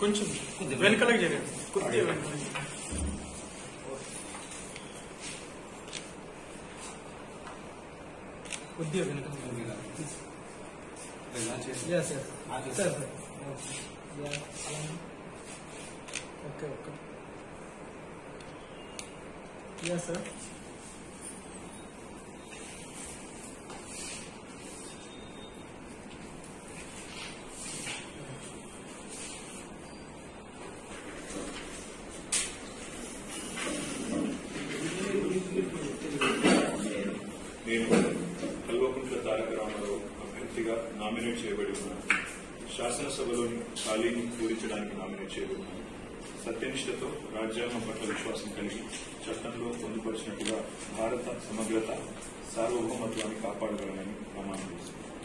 కొంచెం కొద్దిగా వెనకలకు జరిగింది కొద్దిగా వెనకలకు కొద్దిగా వెనకలకు Yes, yes. Sir, sir. Yeah, అలానే. Okay, okay. Yes, sir. నేను కల్వకుంట్ల తారక రామారావు అభ్యర్థిగా నామినేట్ చేయబడి ఉన్నాను శాసనసభలోని ఖాళీని పూరించడానికి నామినేట్ చేయబడినాను సత్యనిష్టతో రాజ్యాంగం పట్ల విశ్వాసం కలిగి చట్టంలో పొందుపరిచినట్టుగా భారత సమగ్రత సార్వభౌమత్వాన్ని కాపాడగలనని ప్రమాణం చేస్తున్నాను